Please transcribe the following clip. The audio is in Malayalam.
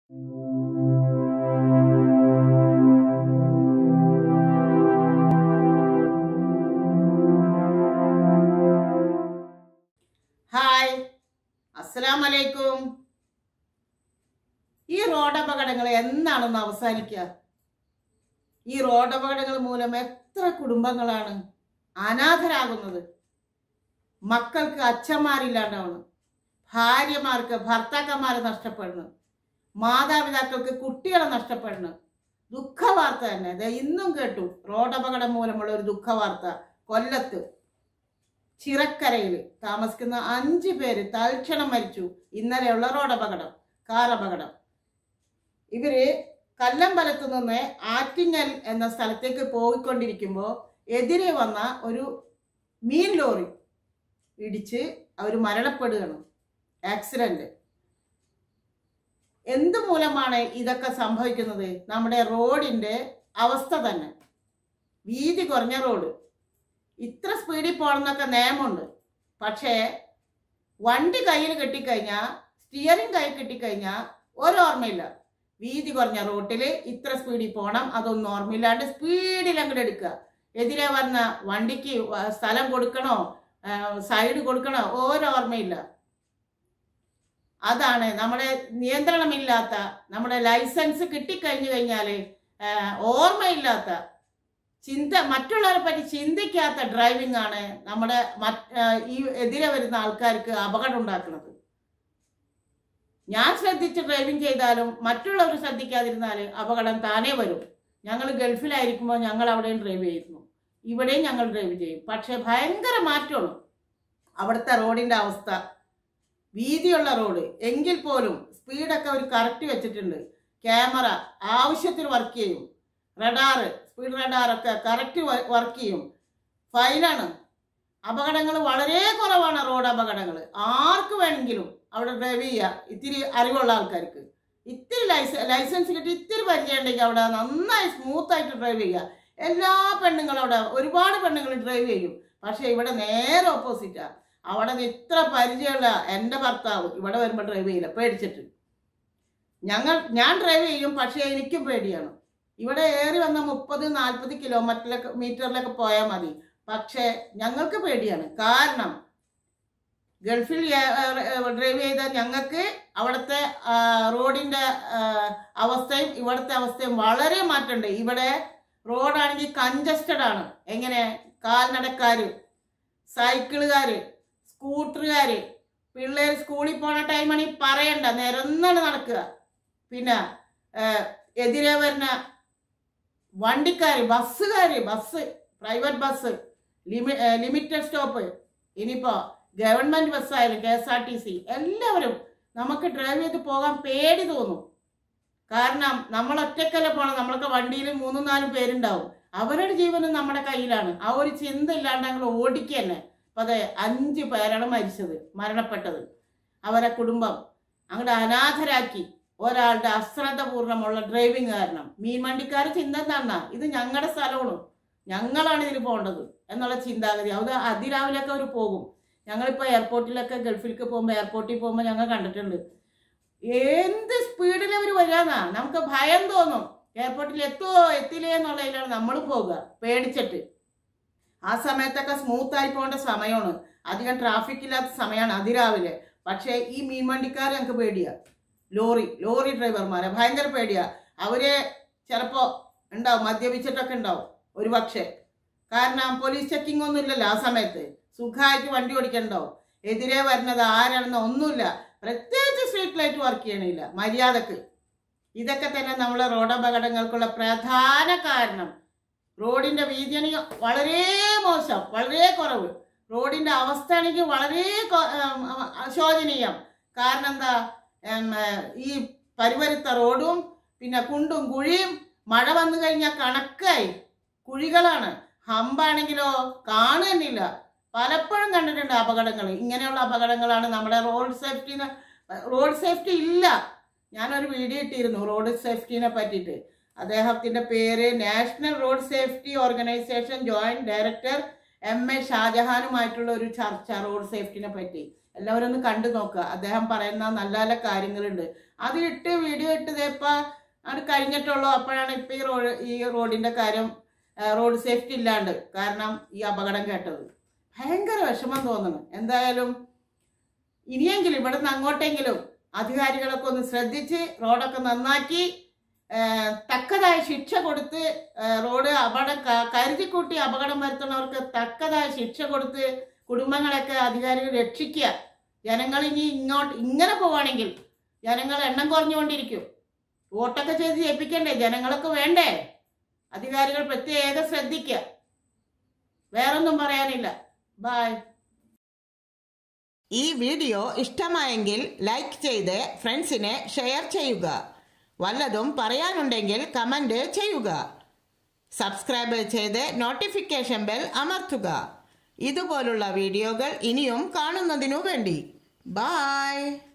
ഹായ് അസ്സലാം വലൈക്കും ഈ റോഡ് അപകടങ്ങൾ എന്നാണെന്ന് അവസാനിക്കുക ഈ റോഡ് അപകടങ്ങൾ മൂലം എത്ര കുടുംബങ്ങളാണ് അനാഥരാകുന്നത് മക്കൾക്ക് അച്ഛന്മാരില്ലാണ്ടാവുന്നു ഭാര്യമാർക്ക് ഭർത്താക്കന്മാരെ നഷ്ടപ്പെടുന്നു മാതാപിതാക്കൾക്ക് കുട്ടികളെ നഷ്ടപ്പെടുന്നു ദുഃഖവാർത്ത തന്നെ ദേ ഇന്നും കേട്ടു റോഡ് അപകടം മൂലമുള്ള ഒരു ദുഃഖവാർത്ത കൊല്ലത്ത് ചിറക്കരയിൽ താമസിക്കുന്ന അഞ്ച് പേര് തൽക്ഷണം മരിച്ചു ഇന്നലെയുള്ള റോഡ് അപകടം കാർ അപകടം ഇവര് കല്ലമ്പലത്തു നിന്ന് ആറ്റിങ്ങൽ എന്ന സ്ഥലത്തേക്ക് പോയിക്കൊണ്ടിരിക്കുമ്പോൾ എതിരെ വന്ന ഒരു മീൻ ലോറി ഇടിച്ച് അവർ മരണപ്പെടുകയാണ് ആക്സിഡന്റ് എന്ത് മൂലമാണ് ഇതൊക്കെ സംഭവിക്കുന്നത് നമ്മുടെ റോഡിന്റെ അവസ്ഥ തന്നെ വീതി കുറഞ്ഞ റോഡ് ഇത്ര സ്പീഡിൽ പോകണമെന്നൊക്കെ നിയമമുണ്ട് പക്ഷേ വണ്ടി കയ്യിൽ കിട്ടിക്കഴിഞ്ഞാൽ സ്റ്റിയറിംഗ് കയ്യിൽ കിട്ടിക്കഴിഞ്ഞാൽ ഓർമ്മയില്ല വീതി കുറഞ്ഞ റോട്ടിൽ ഇത്ര സ്പീഡിൽ പോകണം അതൊന്നും ഓർമ്മയില്ലാണ്ട് സ്പീഡിൽ അങ്ങോട്ട് എടുക്കുക എതിരെ വന്ന വണ്ടിക്ക് വ- സ്ഥലം കൊടുക്കണോ ആ, സൈഡ് കൊടുക്കണോ ഓർമ്മയില്ല അതാണ് നമ്മുടെ നിയന്ത്രണമില്ലാത്ത നമ്മുടെ ലൈസൻസ് കിട്ടിക്കഴിഞ്ഞു കഴിഞ്ഞാൽ ഓർമ്മയില്ലാത്ത ചിന്ത മറ്റുള്ളവരെ പറ്റി ചിന്തിക്കാത്ത ഡ്രൈവിംഗ് ആണ് നമ്മുടെ മറ്റ് ആ, ഈ എതിരെ വരുന്ന ആൾക്കാർക്ക് അപകടം ഉണ്ടാക്കുന്നത് ഞാൻ ശ്രദ്ധിച്ച് ഡ്രൈവിംഗ് ചെയ്താലും മറ്റുള്ളവർ ശ്രദ്ധിക്കാതിരുന്നാൽ അപകടം താനേ വരും ഞങ്ങൾ ഗൾഫിലായിരിക്കുമ്പോൾ ഞങ്ങൾ അവിടെയും ഡ്രൈവ് ചെയ്യുന്നു ഇവിടെയും ഞങ്ങൾ ഡ്രൈവ് ചെയ്യും പക്ഷേ ഭയങ്കര മാറ്റമാണ് അവിടുത്തെ റോഡിൻ്റെ അവസ്ഥ വീതിയുള്ള റോഡ് എങ്കിൽ പോലും സ്പീഡൊക്കെ ഒരു കറക്റ്റ് വെച്ചിട്ടുണ്ട് ക്യാമറ ആവശ്യത്തിന് വർക്ക് ചെയ്യും റഡാറ് സ്പീഡ് റഡാറൊക്കെ കറക്റ്റ് വർക്ക് ചെയ്യും ഫൈനാണ് അപകടങ്ങൾ വളരെ കുറവാണ് റോഡ് അപകടങ്ങൾ ആർക്ക് വേണമെങ്കിലും അവിടെ ഡ്രൈവ് ചെയ്യുക ഇത്തിരി അറിവുള്ള ആൾക്കാർക്ക് ഇത്തിരി ലൈസൻസ് ലൈസൻസ് കിട്ടി ഇത്തിരി പരിചയം ഉണ്ടെങ്കിൽ അവിടെ നന്നായി സ്മൂത്തായിട്ട് ഡ്രൈവ് ചെയ്യുക എല്ലാ പെണ്ണുങ്ങളും അവിടെ ഒരുപാട് പെണ്ണുങ്ങൾ ഡ്രൈവ് ചെയ്യും പക്ഷേ ഇവിടെ നേരെ ഓപ്പോസിറ്റാണ് അവിടെ നിന്ന് ഇത്ര പരിചയമുള്ള എൻ്റെ ഭർത്താവ് ഇവിടെ വരുമ്പോൾ ഡ്രൈവ് ചെയ്യില്ല പേടിച്ചിട്ട് ഞങ്ങൾ ഞാൻ ഡ്രൈവ് ചെയ്യും പക്ഷേ എനിക്കും പേടിയാണ് ഇവിടെ ഏറി വന്ന മുപ്പത് നാൽപ്പത് കിലോമീറ്ററിലൊക്കെ മീറ്ററിലൊക്കെ പോയാൽ മതി പക്ഷേ ഞങ്ങൾക്ക് പേടിയാണ് കാരണം ഗൾഫിൽ ഡ്രൈവ് ചെയ്ത ഞങ്ങൾക്ക് അവിടുത്തെ ആ, റോഡിൻ്റെ ആ, അവസ്ഥയും ഇവിടുത്തെ അവസ്ഥയും വളരെ മാറ്റമുണ്ട് ഇവിടെ റോഡാണെങ്കിൽ കഞ്ചസ്റ്റഡ് ആണ് എങ്ങനെ കാൽനടക്കാർ സൈക്കിളുകാർ സ്കൂട്ടറുകാർ പിള്ളേർ സ്കൂളിൽ പോണ ടൈമാണെങ്കിൽ പറയണ്ട നിരന്നാണ് നടക്കുക പിന്നെ ആ, എതിരെ വരുന്ന വണ്ടിക്കാർ ബസ്സുകാർ ബസ് പ്രൈവറ്റ് ബസ് ലിമി ലിമിറ്റഡ് സ്റ്റോപ്പ് ഇനിയിപ്പോൾ ഗവൺമെൻറ് ബസ്സായാലും K S R T C എല്ലാവരും നമുക്ക് ഡ്രൈവ് ചെയ്ത് പോകാൻ പേടി തോന്നും കാരണം നമ്മൾ ഒറ്റക്കല്ല പോകണം നമ്മളൊക്കെ വണ്ടിയിൽ മൂന്നും നാലും പേരുണ്ടാവും അവരുടെ ജീവനും നമ്മുടെ കയ്യിലാണ് ആ ഒരു ചിന്ത ഇല്ലാണ്ട് ഞങ്ങൾ ഓടിക്കുക തന്നെ അപ്പം അതെ അഞ്ച് പേരാണ് മരിച്ചത് മരണപ്പെട്ടത് അവരെ കുടുംബം അങ്ങോട്ട് അനാഥരാക്കി ഒരാളുടെ അശ്രദ്ധപൂർണ്ണമുള്ള ഡ്രൈവിംഗ് കാരണം മീൻ വണ്ടിക്കാർ ചിന്ത എന്താണെന്നാ ഇത് ഞങ്ങളുടെ സ്ഥലമാണ് ഞങ്ങളാണ് ഇതിൽ പോകേണ്ടത് എന്നുള്ള ചിന്താഗതി അത് അതിരാവിലെയൊക്കെ അവർ പോകും ഞങ്ങളിപ്പോൾ എയർപോർട്ടിലൊക്കെ ഗൾഫിലേക്ക് പോകുമ്പോൾ എയർപോർട്ടിൽ പോകുമ്പോൾ ഞങ്ങൾ കണ്ടിട്ടുണ്ട് എന്ത് സ്പീഡിൽ അവർ വരാന്നാ നമുക്ക് ഭയം തോന്നും എയർപോർട്ടിൽ എത്തുമോ എത്തില്ലേ എന്നുള്ളതിലാണ് നമ്മൾ പോകുക പേടിച്ചിട്ട് ആ സമയത്തൊക്കെ സ്മൂത്ത് ആയി പോകേണ്ട സമയമാണ് അധികം ട്രാഫിക് ഇല്ലാത്ത സമയമാണ് അതിരാവിലെ പക്ഷേ ഈ മീൻ വണ്ടിക്കാരെ ഞങ്ങൾക്ക് പേടിയാ ലോറി ലോറി ഡ്രൈവർമാരെ ഭയങ്കര പേടിയാ അവര് ചിലപ്പോൾ ഉണ്ടാവും മദ്യപിച്ചിട്ടൊക്കെ ഉണ്ടാവും ഒരു പക്ഷേ കാരണം പോലീസ് ചെക്കിംഗ് ഒന്നും ഇല്ലല്ലോ ആ സമയത്ത് സുഖമായിട്ട് വണ്ടി ഓടിക്കണ്ടാവും എതിരെ വരുന്നത് ആരാണെന്ന് ഒന്നുമില്ല പ്രത്യേകിച്ച് സ്ട്രീറ്റ് ലൈറ്റ് വർക്ക് ചെയ്യണില്ല മര്യാദക്ക് ഇതൊക്കെ തന്നെ നമ്മളെ റോഡ് അപകടങ്ങൾക്കുള്ള പ്രധാന കാരണം റോഡിന്റെ വീതിയാണെങ്കിൽ വളരെ മോശം വളരെ കുറവ് റോഡിന്റെ അവസ്ഥ ആണെങ്കിൽ വളരെ കൊ- ഉം, ഉം, ശോചനീയം കാരണം എന്താ ഉം, ഏർ, ഈ പരിവരുത്ത റോഡും പിന്നെ കുണ്ടും കുഴിയും മഴ വന്നു കഴിഞ്ഞാൽ കണക്കായി കുഴികളാണ് ഹമ്പാണെങ്കിലോ കാണുന്നില്ല പലപ്പോഴും കണ്ടിട്ടുണ്ട് അപകടങ്ങൾ ഇങ്ങനെയുള്ള അപകടങ്ങളാണ് നമ്മുടെ റോഡ് സേഫ്റ്റി റോഡ് സേഫ്റ്റി ഇല്ല ഞാനൊരു വീഡിയോ ഇട്ടിരുന്നു റോഡ് സേഫ്റ്റിനെ പറ്റിയിട്ട് അദ്ദേഹത്തിൻ്റെ പേര് national road safety organisation joint director M A ഷാജഹാനുമായിട്ടുള്ള ഒരു ചർച്ച റോഡ് സേഫ്റ്റിനെ പറ്റി എല്ലാവരും ഒന്ന് കണ്ടു നോക്കുക അദ്ദേഹം പറയുന്ന നല്ല നല്ല കാര്യങ്ങളുണ്ട് അത് ഇട്ട് വീഡിയോ ഇട്ട് ഇതേപ്പാ അത് കഴിഞ്ഞിട്ടുള്ളൂ അപ്പോഴാണ് ഇപ്പം ഈ റോഡ് ഈ റോഡിൻ്റെ കാര്യം ആ, റോഡ് സേഫ്റ്റി ഇല്ലാണ്ട് കാരണം ഈ അപകടം കേട്ടത് ഭയങ്കര വിഷമം തോന്നുന്നു എന്തായാലും ഇനിയെങ്കിലും ഇവിടുന്ന് അങ്ങോട്ടെങ്കിലും അധികാരികളൊക്കെ ഒന്ന് ശ്രദ്ധിച്ച് റോഡൊക്കെ നന്നാക്കി ആ, തക്കതായ ശിക്ഷ കൊടുത്ത് ആ, റോഡ് അപകടം ക- കരുതിക്കൂട്ടി അപകടം വരുത്തുന്നവർക്ക് തക്കതായ ശിക്ഷ കൊടുത്ത് കുടുംബങ്ങളൊക്കെ അധികാരികൾ രക്ഷിക്കുക ജനങ്ങൾ ഇനി ഇങ്ങോട്ട് ഇങ്ങനെ പോവാണെങ്കിൽ ജനങ്ങൾ എണ്ണം കുറഞ്ഞുകൊണ്ടിരിക്കും വോട്ടൊക്കെ ചെയ്ത് ജയിപ്പിക്കണ്ടേ ജനങ്ങളൊക്കെ വേണ്ടേ അധികാരികൾ പ്രത്യേകം ശ്രദ്ധിക്കുക വേറൊന്നും പറയാനില്ല ബായ് ഈ വീഡിയോ ഇഷ്ടമായെങ്കിൽ ലൈക്ക് ചെയ്ത് ഫ്രണ്ട്സിന് ഷെയർ ചെയ്യുക വല്ലതും പറയാനുണ്ടെങ്കിൽ കമൻറ്റ് ചെയ്യുക സബ്സ്ക്രൈബ് ചെയ്ത് നോട്ടിഫിക്കേഷൻ ബെൽ അമർത്തുക ഇതുപോലുള്ള വീഡിയോകൾ ഇനിയും കാണുന്നതിനു വേണ്ടി ബായ്